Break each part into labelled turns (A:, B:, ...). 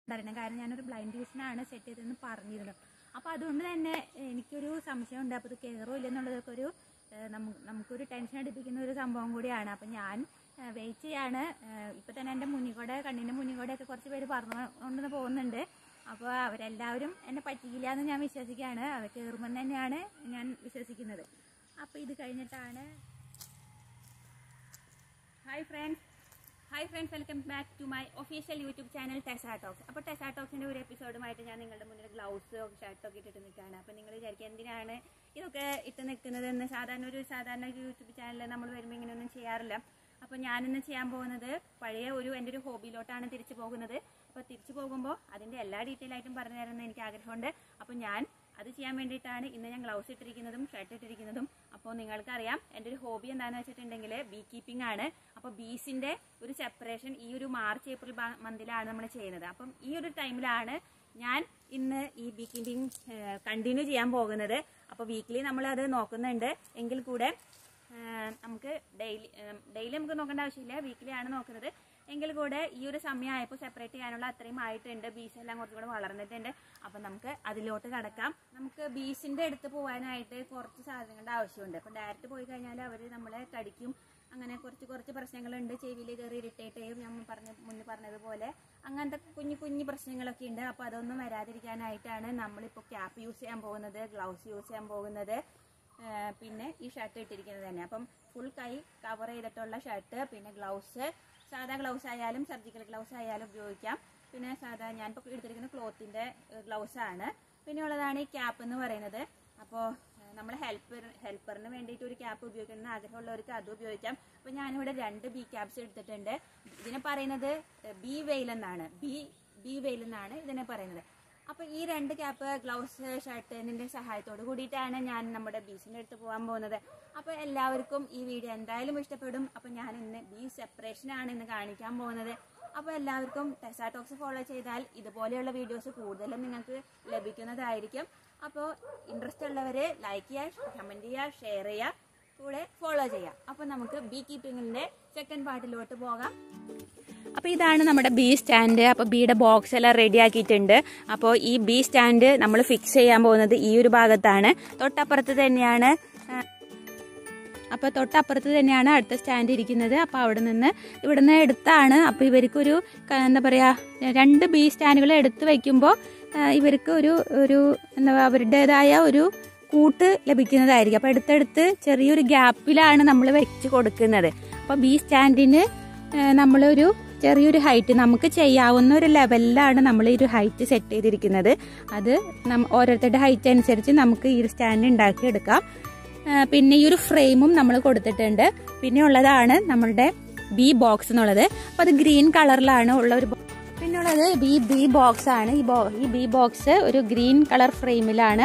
A: അറിയണം കാരണം ഞാനൊരു ബ്ലൈൻഡ് ട്യൂഷനാണ് സെറ്റ് ചെയ്തതെന്ന് പറഞ്ഞിരുന്നു അപ്പോൾ അതുകൊണ്ട് തന്നെ എനിക്കൊരു സംശയമുണ്ട് അപ്പോൾ ഇത് കയറോ ഇല്ലെന്നുള്ളതൊക്കെ ഒരു ഏഹ്, നമു- നമുക്കൊരു ടെൻഷൻ അടിപ്പിക്കുന്ന ഒരു സംഭവം കൂടിയാണ് അപ്പം ഞാൻ വെയിറ്റ് ചെയ്യാണ് ഏഹ്, ഇപ്പം തന്നെ എൻ്റെ മുന്നിൽ കൂടെ കണ്ണിൻ്റെ മുന്നിൽ കൂടെ ഒക്കെ കുറച്ച് പേര് പറഞ്ഞുകൊണ്ട് പോകുന്നുണ്ട് അപ്പോൾ അവരെല്ലാവരും എന്നെ പറ്റിക്കില്ല എന്ന് ഞാൻ വിശ്വസിക്കുകയാണ് അത് കയറുമെന്ന് തന്നെയാണ് ഞാൻ വിശ്വസിക്കുന്നത് അപ്പോൾ ഇത് കഴിഞ്ഞിട്ടാണ് hi friends hi friends welcome back to my official YouTube channel Tessa talks അപ്പോൾ ടെസാ ടോക്സിൻ്റെ ഒരു എപ്പിസോഡുമായിട്ട് ഞാൻ നിങ്ങളുടെ മുന്നിൽ ഗ്ലൗസ് ഷർട്ടൊക്കെ ഇട്ടിട്ട് നിൽക്കുകയാണ് അപ്പോൾ നിങ്ങൾ വിചാരിക്കുക എന്തിനാണ് ഇതൊക്കെ ഇട്ട് നിൽക്കുന്നതെന്ന് സാധാരണ ഒരു സാധാരണ ഒരു യൂട്യൂബ് ചാനലിൽ നമ്മൾ വരുമ്പോൾ ഇങ്ങനെയൊന്നും ചെയ്യാറില്ല അപ്പോൾ ഞാനിന്ന് ചെയ്യാൻ പോകുന്നത് പഴയ ഒരു എൻ്റെ ഒരു ഹോബിയിലോട്ടാണ് തിരിച്ചു പോകുന്നത് അപ്പോൾ തിരിച്ചു പോകുമ്പോൾ അതിൻ്റെ എല്ലാ ഡീറ്റെയിൽ ആയിട്ടും പറഞ്ഞു തരുമെന്ന് എനിക്ക് ആഗ്രഹമുണ്ട് അപ്പോൾ ഞാൻ അത് ചെയ്യാൻ വേണ്ടിയിട്ടാണ് ഇന്ന് ഞാൻ ഗ്ലൗസ് ഇട്ടിരിക്കുന്നതും ഷർട്ട് ഇട്ടിരിക്കുന്നതും അപ്പോൾ നിങ്ങൾക്കറിയാം എൻ്റെ ഒരു ഹോബി എന്താണെന്ന് വെച്ചിട്ടുണ്ടെങ്കിൽ ബീ കീപ്പിംഗ് ആണ് അപ്പോൾ ബീസിൻ്റെ ഒരു സെപ്പറേഷൻ ഈ ഒരു മാർച്ച് ഏപ്രിൽ മന്തിലാണ് നമ്മൾ ചെയ്യുന്നത് അപ്പം ഈ ഒരു ടൈമിലാണ് ഞാൻ ഇന്ന് ഈ ബീ കീപ്പിംഗ് കണ്ടിന്യൂ ചെയ്യാൻ പോകുന്നത് അപ്പോൾ വീക്കിലി നമ്മൾ അത് നോക്കുന്നുണ്ട് എങ്കിൽ കൂടെ ആഹ് നമുക്ക് ഡെയിലി ഡെയിലി നമുക്ക് നോക്കേണ്ട ആവശ്യമില്ല വീക്കിലി ആണ് നോക്കുന്നത് എങ്കിൽ കൂടെ ഈ ഒരു സമയമായപ്പോൾ സെപ്പറേറ്റ് ചെയ്യാനുള്ള അത്രയും ആയിട്ടുണ്ട് ബീസ് എല്ലാം കുറച്ചും കൂടെ വളർന്നിട്ടുണ്ട് അപ്പം നമുക്ക് അതിലോട്ട് കടക്കാം നമുക്ക് ബീസിൻ്റെ അടുത്ത് പോകാനായിട്ട് കുറച്ച് സാധനങ്ങളുടെ ആവശ്യമുണ്ട് അപ്പം ഡയറക്റ്റ് പോയി കഴിഞ്ഞാൽ അവർ നമ്മളെ കടിക്കും അങ്ങനെ കുറച്ച് കുറച്ച് പ്രശ്നങ്ങളുണ്ട് ചെവിയിൽ കയറി ഇറിറ്റേറ്റ് ചെയ്യും ഞാൻ പറഞ്ഞ മുന്നേ പറഞ്ഞതുപോലെ അങ്ങനത്തെ കുഞ്ഞു കുഞ്ഞു പ്രശ്നങ്ങളൊക്കെ ഉണ്ട് അപ്പോൾ അതൊന്നും വരാതിരിക്കാനായിട്ടാണ് നമ്മളിപ്പോൾ ക്യാപ്പ് യൂസ് ചെയ്യാൻ പോകുന്നത് ഗ്ലൗസ് യൂസ് ചെയ്യാൻ പോകുന്നത് ഏഹ് പിന്നെ ഈ ഷർട്ട് ഇട്ടിരിക്കുന്നത് തന്നെ അപ്പം ഫുൾ കൈ കവർ ചെയ്തിട്ടുള്ള ഷർട്ട് പിന്നെ ഗ്ലൗസ് സാധാ ഗ്ലൗസ് ആയാലും സർജിക്കൽ ഗ്ലൗസ് ആയാലും ഉപയോഗിക്കാം പിന്നെ സാധാ ഞാനിപ്പോൾ എടുത്തിരിക്കുന്ന ക്ലോത്തിൻ്റെ ഗ്ലൗസ് ആണ് പിന്നെ ഉള്ളതാണ് ഈ ക്യാപ്പ് എന്ന് പറയുന്നത് അപ്പോൾ നമ്മൾ ഹെൽപ്പർ ഹെൽപ്പറിന് വേണ്ടിയിട്ട് ഒരു ക്യാപ്പ് ഉപയോഗിക്കുന്ന ആഗ്രഹമുള്ളവർക്ക് അത് ഉപയോഗിക്കാം അപ്പോൾ ഞാനിവിടെ രണ്ട് ബി ക്യാപ്സ് എടുത്തിട്ടുണ്ട് ഇതിനെ പറയുന്നത് ബി വെയിൽ എന്നാണ് ബി ബി വെയിൽ എന്നാണ് ഇതിനെ പറയുന്നത് അപ്പോൾ ഈ രണ്ട് ക്യാപ്പ് ഗ്ലൗസ് ഷർട്ടിൻ്റെ സഹായത്തോട് കൂടിയിട്ടാണ് ഞാൻ നമ്മുടെ ബീസിൻ്റെ അടുത്ത് പോകാൻ പോകുന്നത് അപ്പോൾ എല്ലാവർക്കും ഈ വീഡിയോ എന്തായാലും ഇഷ്ടപ്പെടും അപ്പോൾ ഞാൻ ഇന്ന് ബീ സെപ്പറേഷനാണ് ഇന്ന് കാണിക്കാൻ പോകുന്നത് അപ്പോൾ എല്ലാവർക്കും ടെസാ ടോക്സ് ഫോളോ ചെയ്താൽ ഇതുപോലെയുള്ള വീഡിയോസ് കൂടുതലും നിങ്ങൾക്ക് ലഭിക്കുന്നതായിരിക്കും അപ്പോൾ ഇൻട്രസ്റ്റ് ഉള്ളവർ ലൈക്ക് ചെയ്യുക കമൻറ്റ് ചെയ്യുക ഷെയർ ചെയ്യുക കൂടെ ഫോളോ ചെയ്യാം അപ്പോൾ നമുക്ക് ബീ കീപ്പിങ്ങിൻ്റെ സെക്കൻഡ് പാർട്ടിലോട്ട് പോകാം അപ്പോൾ ഇതാണ് നമ്മുടെ ബി സ്റ്റാൻഡ് അപ്പോൾ ബിയുടെ ബോക്സ് എല്ലാം റെഡി ആക്കിയിട്ടുണ്ട് അപ്പോൾ ഈ ബി സ്റ്റാൻഡ് നമ്മൾ ഫിക്സ് ചെയ്യാൻ പോകുന്നത് ഈ ഒരു ഭാഗത്താണ് തൊട്ടപ്പുറത്ത് തന്നെയാണ് ആ, അപ്പോൾ തൊട്ടപ്പുറത്ത് തന്നെയാണ് അടുത്ത സ്റ്റാൻഡ് ഇരിക്കുന്നത് അപ്പോൾ അവിടെ നിന്ന് ഇവിടെ നിന്ന് എടുത്താണ് അപ്പോൾ ഇവർക്കൊരു ക- എന്താ പറയുക രണ്ട് ബി സ്റ്റാൻഡുകൾ എടുത്ത് വയ്ക്കുമ്പോൾ ഇവർക്ക് ഒരു ഒരു എന്താ അവരുടേതായ ഒരു കൂട്ട് ലഭിക്കുന്നതായിരിക്കും അപ്പോൾ അടുത്തടുത്ത് ചെറിയൊരു ഗ്യാപ്പിലാണ് നമ്മൾ വെച്ച് കൊടുക്കുന്നത് അപ്പോൾ ബി സ്റ്റാൻഡിന് നമ്മളൊരു ചെറിയൊരു ഹൈറ്റ് നമുക്ക് ചെയ്യാവുന്ന ഒരു ലെവലിലാണ് നമ്മൾ ഈ ഒരു ഹൈറ്റ് സെറ്റ് ചെയ്തിരിക്കുന്നത് അത് നം ഓരോരുത്തരുടെ ഹൈറ്റ് അനുസരിച്ച് നമുക്ക് ഈ ഒരു സ്റ്റാൻഡ് ഉണ്ടാക്കിയെടുക്കാം ആ, പിന്നെ ഈ ഒരു ഫ്രെയിമും നമ്മൾ കൊടുത്തിട്ടുണ്ട് പിന്നെ ഉള്ളതാണ് നമ്മളുടെ ബി ബോക്സ് എന്നുള്ളത് അപ്പോൾ അത് ഗ്രീൻ കളറിലാണ് ഉള്ള ഒരു ബോ- പിന്നെ ഉള്ളത് ബി ബി ബോക്സ് ആണ് ഈ ബോ ഈ ബി ബോക്സ് ഒരു ഗ്രീൻ കളർ ഫ്രെയിമിലാണ്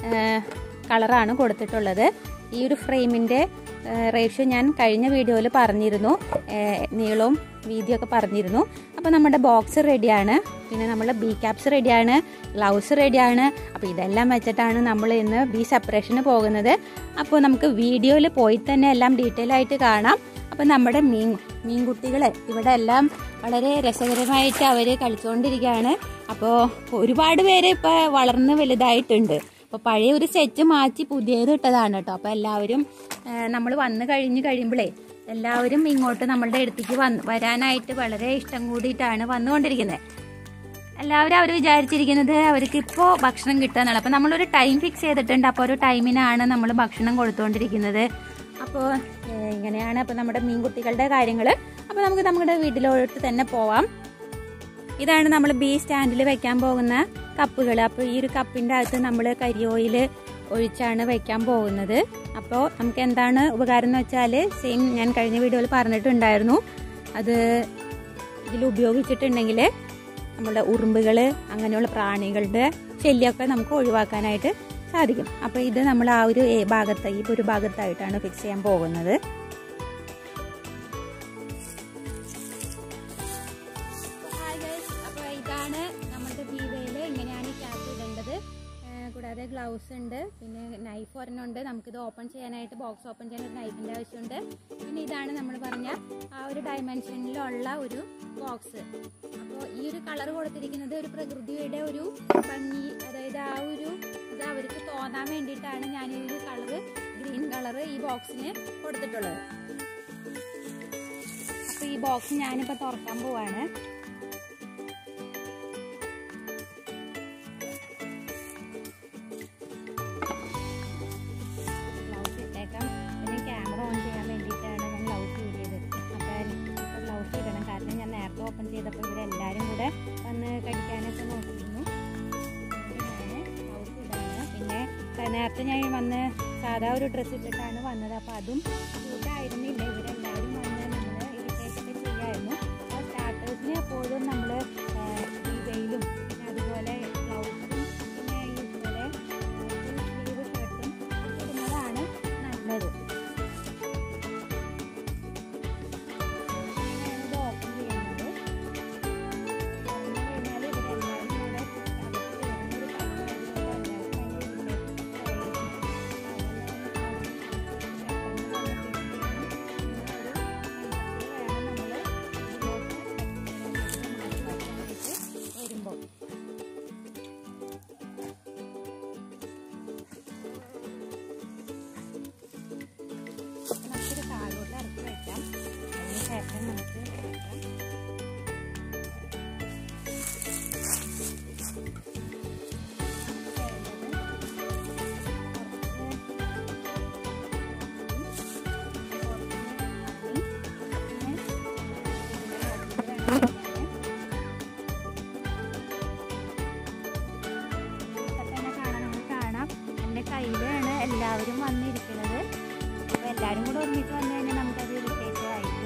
A: കളറാണ് കൊടുത്തിട്ടുള്ളത് ഈ ഒരു ഫ്രെയിമിൻ്റെ റേഷ്യോ ഞാൻ കഴിഞ്ഞ വീഡിയോയിൽ പറഞ്ഞിരുന്നു ആ, നീളവും വീതിയൊക്കെ പറഞ്ഞിരുന്നു അപ്പോൾ നമ്മുടെ ബോക്സ് റെഡിയാണ് പിന്നെ നമ്മൾ ബി ക്യാപ്സ് റെഡിയാണ് ഗ്ലൗസ് റെഡിയാണ് അപ്പോൾ ഇതെല്ലാം വെച്ചിട്ടാണ് നമ്മൾ ഇന്ന് ബി സെപ്പറേഷന് പോകുന്നത് അപ്പോൾ നമുക്ക് വീഡിയോയിൽ പോയി തന്നെ എല്ലാം ഡീറ്റെയിൽ ആയിട്ട് കാണാം അപ്പോൾ നമ്മുടെ മീൻ മീൻകുട്ടികൾ ഇവിടെ എല്ലാം വളരെ രസകരമായിട്ട് അവർ കളിച്ചുകൊണ്ടിരിക്കുകയാണ് അപ്പോൾ ഒരുപാട് പേര് ഇപ്പോൾ വളർന്ന് വലുതായിട്ടുണ്ട് അപ്പോൾ പഴയ ഒരു സെറ്റ് മാറ്റി പുതിയത് ഇട്ടതാണ് കേട്ടോ അപ്പോൾ എല്ലാവരും നമ്മൾ വന്നു കഴിഞ്ഞ് കഴിയുമ്പോഴേ എല്ലാവരും ഇങ്ങോട്ട് നമ്മളുടെ അടുത്തേക്ക് വന്ന് വരാനായിട്ട് വളരെ ഇഷ്ടം കൂടിയിട്ടാണ് വന്നുകൊണ്ടിരിക്കുന്നത് എല്ലാവരും അവർ വിചാരിച്ചിരിക്കുന്നത് അവർക്ക് ഇപ്പോൾ ഭക്ഷണം കിട്ടുക അപ്പോൾ നമ്മളൊരു ടൈം ഫിക്സ് ചെയ്തിട്ടുണ്ട് അപ്പോൾ ഒരു ടൈമിനാണ് നമ്മൾ ഭക്ഷണം കൊടുത്തുകൊണ്ടിരിക്കുന്നത് അപ്പോൾ ഏഹ്, ഇങ്ങനെയാണ് അപ്പോൾ നമ്മുടെ മീൻകുട്ടികളുടെ കാര്യങ്ങൾ അപ്പോൾ നമുക്ക് നമ്മുടെ വീട്ടിലോട്ട് തന്നെ പോവാം ഇതാണ് നമ്മൾ ബി സ്റ്റാൻഡിൽ വെക്കാൻ പോകുന്ന കപ്പുകൾ അപ്പോൾ ഈ ഒരു കപ്പിൻ്റെ അകത്ത് നമ്മൾ കരിയോയിൽ ഒഴിച്ചാണ് വെക്കാൻ പോകുന്നത് അപ്പോൾ നമുക്ക് എന്താണ് ഉപകാരം എന്ന് വെച്ചാൽ സെയിം ഞാൻ കഴിഞ്ഞ വീഡിയോയിൽ പറഞ്ഞിട്ടുണ്ടായിരുന്നു അത് ഇതിൽ ഉപയോഗിച്ചിട്ടുണ്ടെങ്കിൽ നമ്മുടെ ഉറുമ്പുകൾ അങ്ങനെയുള്ള പ്രാണികളുടെ ശല്യമൊക്കെ നമുക്ക് ഒഴിവാക്കാനായിട്ട് സാധിക്കും അപ്പോൾ ഇത് നമ്മൾ ആ ഒരു ഏ- ഭാഗത്ത് ഈ ഒരു ഭാഗത്തായിട്ടാണ് ഫിക്സ് ചെയ്യാൻ പോകുന്നത് ഹായ് ഗൈസ് അപ്പോൾ ഇതാണ് നമ്മുടെ ബീവയിൽ ഇങ്ങനെയാണ് ഈ ക്യാപ്പ് ഇടേണ്ടത് ഏഹ് കൂടാതെ ഗ്ലൗസ് ഉണ്ട് പിന്നെ നൈഫ് ഒരെണ്ണം ഉണ്ട് നമുക്കിത് ഓപ്പൺ ചെയ്യാനായിട്ട് ബോക്സ് ഓപ്പൺ ചെയ്യാൻ ഒരു നൈഫിൻ്റെ ആവശ്യമുണ്ട് പിന്നെ ഇതാണ് നമ്മൾ പറഞ്ഞ ആ ഒരു ഡയമെൻഷനിലുള്ള ഒരു ബോക്സ് അപ്പോൾ ഈ ഒരു കളർ കൊടുത്തിരിക്കുന്നത് ഒരു പ്രകൃതിയുടെ ഒരു ഭംഗി അതായത് ആ ഒരു ഇത് അവർക്ക് തോന്നാൻ വേണ്ടിയിട്ടാണ് ഞാൻ ഈ ഒരു കളറ് ഗ്രീൻ കളറ് ഈ ബോക്സിന് കൊടുത്തിട്ടുള്ളത് അപ്പോൾ ഈ ബോക്സ് ഞാനിപ്പോൾ തുറക്കാൻ പോവാണ് ഗ്ലൗസ് ഇട്ടേക്കാം പിന്നെ ക്യാമറ ഓൺ ചെയ്യാൻ വേണ്ടിയിട്ടാണ് ഞാൻ ഗ്ലൗസ് യൂസ് ചെയ്തത് അപ്പോൾ ഇപ്പോൾ ഗ്ലൗസ് ഇടണം കാരണം ഞാൻ നേരത്തെ ഓപ്പൺ ചെയ്തപ്പോൾ ഇവരെല്ലാവരും കൂടെ വന്ന് കടിക്കാനൊക്കെ നോക്കിയിരുന്നു ഞാൻ ഗ്ലൗസ് ഇടാണ് പിന്നെ നേരത്തെ ഞാൻ വന്ന് സാധാ ഒരു ഡ്രസ്സ് ഇട്ടിട്ടാണ് വന്നത് അപ്പോൾ അതും സൂട്ടായിരുന്നില്ല ഇവരെല്ലാവരും വന്ന് നമ്മൾ ഇരിക്കേറ്റൊക്കെ ചെയ്യായിരുന്നു അപ്പോൾ സ്റ്റാർട്ടേഴ്സിന് എപ്പോഴും നമ്മൾ ഈ വെയിലും പിന്നെ അതുപോലെ ഗ്ലൗസും പിന്നെ ഇതുപോലെ സ്ലീവ് ഷർട്ടും ഇടുന്നതാണ് നല്ലത് അങ്ങനെയാണ് ഇത് ഓപ്പൺ ചെയ്യുന്നത് തുറന്നു കഴിഞ്ഞാൽ ഇവരെല്ലാവരും കൂടെ അകത്ത് വരുന്നൊരു ടൈമായതുകൊണ്ട് എല്ലാവർക്കും ഭയങ്കര വരുമ്പോൾ നമുക്കിത് താഴോട്ട് ഇറക്കി വെക്കാം അതിന് ശേഷം നമുക്ക് വെക്കാം കാണാം എൻ്റെ കയ്യിലാണ് എല്ലാവരും വന്നിരിക്കുന്നത് അപ്പോൾ എല്ലാവരും കൂടെ ഒരുമിച്ച് വന്നു കഴിഞ്ഞാൽ നമുക്കത് ഇറിറ്റേറ്റ് ആയിരിക്കും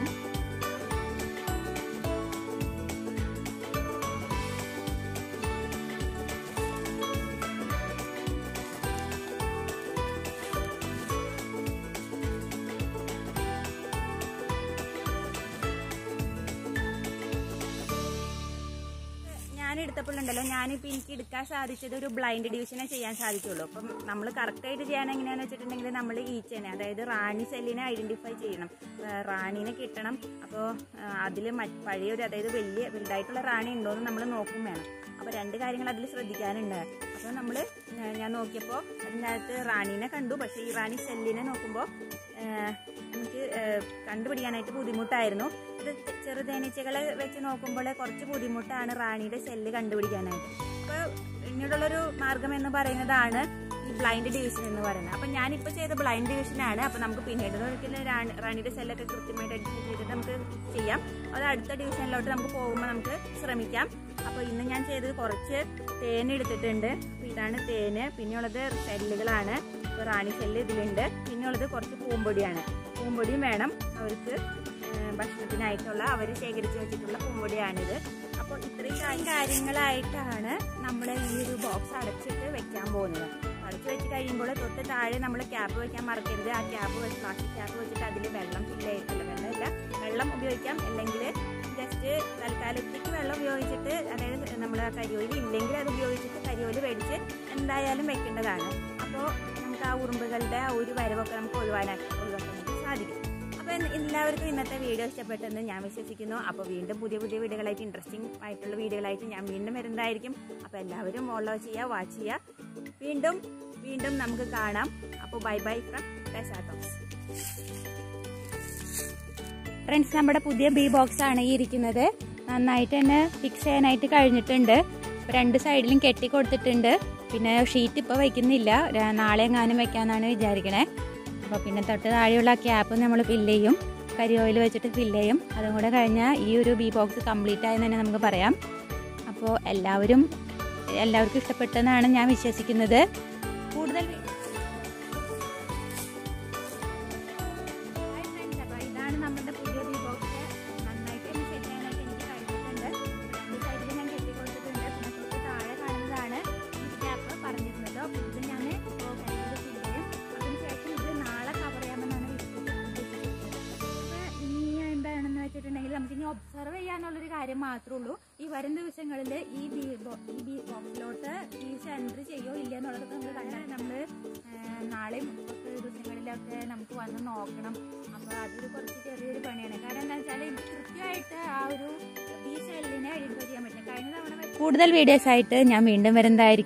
A: ഞാൻ എടുത്തപ്പോഴുണ്ടല്ലോ ഞാനിപ്പോൾ എനിക്ക് എടുക്കാൻ സാധിച്ചത് ഒരു ബ്ലൈൻഡ് ഡിവിഷനെ ചെയ്യാൻ സാധിക്കുള്ളൂ അപ്പം നമ്മൾ കറക്റ്റായിട്ട് ചെയ്യാൻ എങ്ങനെയാണെന്ന് വെച്ചിട്ടുണ്ടെങ്കിൽ നമ്മൾ ഈച്ചനെ അതായത് റാണി സെല്ലിനെ ഐഡൻറ്റിഫൈ ചെയ്യണം ആ, റാണീനെ കിട്ടണം അപ്പോൾ അതിൽ പഴയൊരു അതായത് വലിയ വലുതായിട്ടുള്ള റാണി ഉണ്ടോ എന്ന് നമ്മൾ നോക്കും വേണം അപ്പോൾ രണ്ട് കാര്യങ്ങൾ അതിൽ ശ്രദ്ധിക്കാനുണ്ട് അപ്പോൾ നമ്മൾ ഞാൻ നോക്കിയപ്പോൾ അതിനകത്ത് റാണീനെ കണ്ടു പക്ഷേ ഈ റാണി സെല്ലിനെ നോക്കുമ്പോൾ എനിക്ക് ഏഹ്, കണ്ടുപിടിക്കാനായിട്ട് ബുദ്ധിമുട്ടായിരുന്നു ഇത് ചെറു തേനീച്ചകളെ വെച്ച് നോക്കുമ്പോൾ കുറച്ച് ബുദ്ധിമുട്ടാണ് റാണിയുടെ സെല്ല് കണ്ടുപിടിക്കാനായിട്ട് അപ്പോൾ പിന്നീടുള്ളൊരു മാർഗം എന്ന് പറയുന്നതാണ് ഈ ബ്ലൈൻഡ് ഡിവിഷൻ എന്ന് പറയുന്നത് അപ്പം ഞാനിപ്പോൾ ചെയ്ത ബ്ലൈൻഡ് ഡിവിഷനാണ് അപ്പോൾ നമുക്ക് പിന്നീട് ഒരിക്കലും റാണി റാണിയുടെ സെല്ലൊക്കെ കൃത്യമായിട്ട് ഐഡൻറ്റിഫൈ ചെയ്തിട്ട് നമുക്ക് ചെയ്യാം അത് അടുത്ത ഡിവിഷനിലോട്ട് നമുക്ക് പോകുമ്പോൾ നമുക്ക് ശ്രമിക്കാം അപ്പോൾ ഇന്ന് ഞാൻ ചെയ്തത് കുറച്ച് തേൻ എടുത്തിട്ടുണ്ട് അപ്പോൾ ഇതാണ് തേന് പിന്നെയുള്ളത് സെല്ലുകളാണ് ഇപ്പോൾ റാണി സെല്ല് ഇതിലുണ്ട് പിന്നെയുള്ളത് കുറച്ച് പൂമ്പൊടിയാണ് പൂമ്പൊടിയും വേണം അവർക്ക് ഏഹ് ഭക്ഷണത്തിനായിട്ടുള്ള അവർ ശേഖരിച്ച് വെച്ചിട്ടുള്ള പൂമ്പൊടിയാണിത് അപ്പോൾ ഇത്രയും കാര്യങ്ങളായിട്ടാണ് നമ്മൾ ഈ ഒരു ബോക്സ് അടച്ചിട്ട് വെക്കാൻ പോകുന്നത് അടച്ചു വെച്ച് കഴിയുമ്പോൾ തൊട്ട് താഴെ നമ്മൾ ക്യാപ്പ് വെക്കാൻ മറക്കരുത് ആ ക്യാപ്പ് വെച്ച് പ്ലാസ്റ്റിക് ക്യാപ്പ് വെച്ചിട്ട് അതിൽ വെള്ളം ഫില്ല് ചെയ്തിട്ടില്ല വെള്ളമില്ല വെള്ളം ഉപയോഗിക്കാം അല്ലെങ്കിൽ ജസ്റ്റ് തൽക്കാലത്തേക്ക് വെള്ളം ഉപയോഗിച്ചിട്ട് അതായത് നമ്മൾ ആ കരിയോയിൽ ഇല്ലെങ്കിൽ അത് ഉപയോഗിച്ചിട്ട് കരിയോയിൽ മേടിച്ച് എന്തായാലും വെക്കേണ്ടതാണ് അപ്പോൾ നമുക്ക് ആ ഉറുമ്പുകളുടെ ആ ഒരു വരവൊക്കെ നമുക്ക് ഒഴിവാനായിട്ട് ഒഴിവാക്കാൻ സാധിക്കും അപ്പോൾ എല്ലാവർക്കും ഇന്നത്തെ വീഡിയോ ഇഷ്ടപ്പെട്ടെന്ന് ഞാൻ വിശ്വസിക്കുന്നു അപ്പോൾ വീണ്ടും പുതിയ പുതിയ വീഡിയോകളായിട്ട് ഇൻട്രസ്റ്റിംഗ് ആയിട്ടുള്ള വീഡിയോകളായിട്ട് ഞാൻ വീണ്ടും വരുന്നതായിരിക്കും അപ്പോൾ എല്ലാവരും ഫോളോ ചെയ്യുക വാച്ച് ചെയ്യുക വീണ്ടും വീണ്ടും നമുക്ക് കാണാം അപ്പോൾ bye bye from talks friends നമ്മുടെ പുതിയ ബി ബോക്സ് ആണ് ഈ ഇരിക്കുന്നത് നന്നായിട്ട് തന്നെ ഫിക്സ് ചെയ്യാനായിട്ട് കഴിഞ്ഞിട്ടുണ്ട് ഇപ്പൊ രണ്ട് സൈഡിലും കെട്ടി കൊടുത്തിട്ടുണ്ട് പിന്നെ ഷീറ്റ് ഇപ്പോൾ വയ്ക്കുന്നില്ല ര- നാളെ എങ്ങാനും വെക്കാന്നാണ് വിചാരിക്കണേ അപ്പോൾ പിന്നെ തൊട്ട് താഴെയുള്ള ക്യാപ്പ് നമ്മൾ ഫില്ല് ചെയ്യും കരി ഓയിൽ വെച്ചിട്ട് ഫില്ല് ചെയ്യും അതും കൂടെ കഴിഞ്ഞാൽ ഈ ഒരു ബി ബോക്സ് കംപ്ലീറ്റ് ആയെന്ന് തന്നെ നമുക്ക് പറയാം അപ്പോൾ എല്ലാവരും എല്ലാവർക്കും ഇഷ്ടപ്പെട്ടെന്നാണ് ഞാൻ വിശ്വസിക്കുന്നത് കൂടുതൽ വി- ഹായ് ഫ്രണ്ട്സ് അപ്പോൾ ഇതാണ് നമ്മുടെ പുതിയ ബി ബോക്സ് നന്നായിട്ട് തന്നെ സെറ്റ് ചെയ്യാനായിട്ട് എനിക്ക് കഴിഞ്ഞിട്ടുണ്ട് രണ്ട് സൈഡിൽ ഞാൻ കെട്ടി കൊടുത്തിട്ടുണ്ട് പിന്നെ തൊട്ട് താഴെ കാണുന്നതാണ് ഈ ക്യാപ്പ് പറഞ്ഞിരുന്നത് അപ്പോൾ ഇത് ഞാൻ ഇപ്പോൾ കരിയിൽ ഫില്ല് ചെയ്യും അതിനുശേഷം ഇത് നാളെ കവർ ചെയ്യാമെന്നാണ് വിശ്വസിക്കുന്നത് അപ്പോൾ ഇനി എന്താണെന്ന് വെച്ചിട്ടുണ്ടെങ്കിൽ നമുക്ക് ഇനി
B: ഒബ്സർവ് ചെയ്യാനുള്ളൊരു കാര്യം മാത്രമേ ഉള്ളൂ ഈ വരും ദിവസങ്ങളിൽ ഈ ബി ബോ- ഈ ബി ബോക്സിലോട്ട് ബീച്ച് എൻട്രി ചെയ്യോ ഇല്ല എന്നുള്ളതൊക്കെ നമ്മൾ കണ്ടാൽ നമ്മൾ നാളെയും കുറച്ച് ദിവസങ്ങളിലൊക്കെ നമുക്ക് വന്ന് നോക്കണം അപ്പോൾ അതൊരു കുറച്ച് ചെറിയൊരു പണിയാണ് കാരണം എന്താ വെച്ചാൽ എനിക്ക് കൃത്യമായിട്ട് ആ ഒരു ബീച്ച് എല്ലിനെ ഐഡന്റിഫൈ ചെയ്യാൻ പറ്റില്ല കഴിഞ്ഞ തവണ
A: കൂടുതൽ വീഡിയോസ് ആയിട്ട് ഞാൻ വീണ്ടും വരുന്നതായിരിക്കും